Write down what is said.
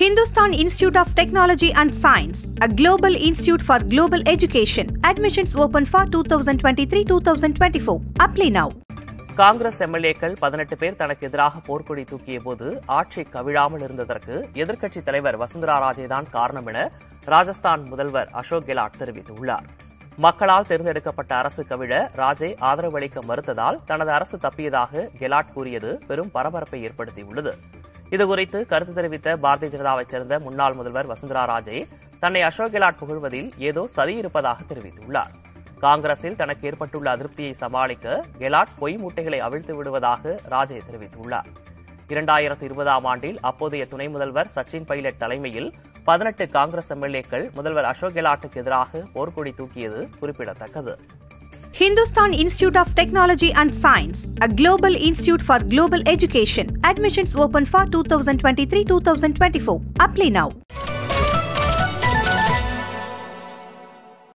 Hindustan Institute of Technology and Science, a global institute for global education. Admissions open for 2023-2024. Apply now. Congress எம்எல்ஏக்கள் பதினெட்டு பேர் தனக்கு எதிராக போர்க்கொடி தூக்கிய போது ஆட்சி கவிழாமல் இருந்ததற்கு எதிர்க்கட்சித் தலைவர் வசுந்தரா ராஜே தான் காரணம் என ராஜஸ்தான் முதல்வர் அசோக் கெலாட் தெரிவித்துள்ளார் மக்களால் தேர்ந்தெடுக்கப்பட்ட அரசு கவிழ ராஜே ஆதரவு அளிக்க மறுத்ததால் தனது அரசு தப்பியதாக கெலாட் கூறியது பெரும் பரபரப்பை ஏற்படுத்தியுள்ளது இதுகுறித்து கருத்து தெரிவித்த பாரதிய ஜனதாவைச் சேர்ந்த முன்னாள் முதல்வர் வசுந்தரா ராஜே தன்னை அசோக் கெலாட் புகழ்வதில் ஏதோ சதி இருப்பதாக தெரிவித்துள்ளார் காங்கிரஸில் தனக்கு ஏற்பட்டுள்ள அதிருப்தியை சமாளிக்க கெலாட் பொய் மூட்டைகளை அவிழ்த்து விடுவதாக ராஜே தெரிவித்துள்ளார் இரண்டாயிரத்து இருபதாம் ஆண்டில் அப்போதைய துணை முதல்வர் சச்சின் பைலட் தலைமையில் பதினெட்டு காங்கிரஸ் எம்எல்ஏக்கள் முதல்வர் அசோக் கெலாட்டுக்கு எதிராக போர்க்கொடி தூக்கியது குறிப்பிடத்தக்கது Hindustan Institute of Technology and Science, a global institute for global education. Admissions open for 2023-2024. Apply now.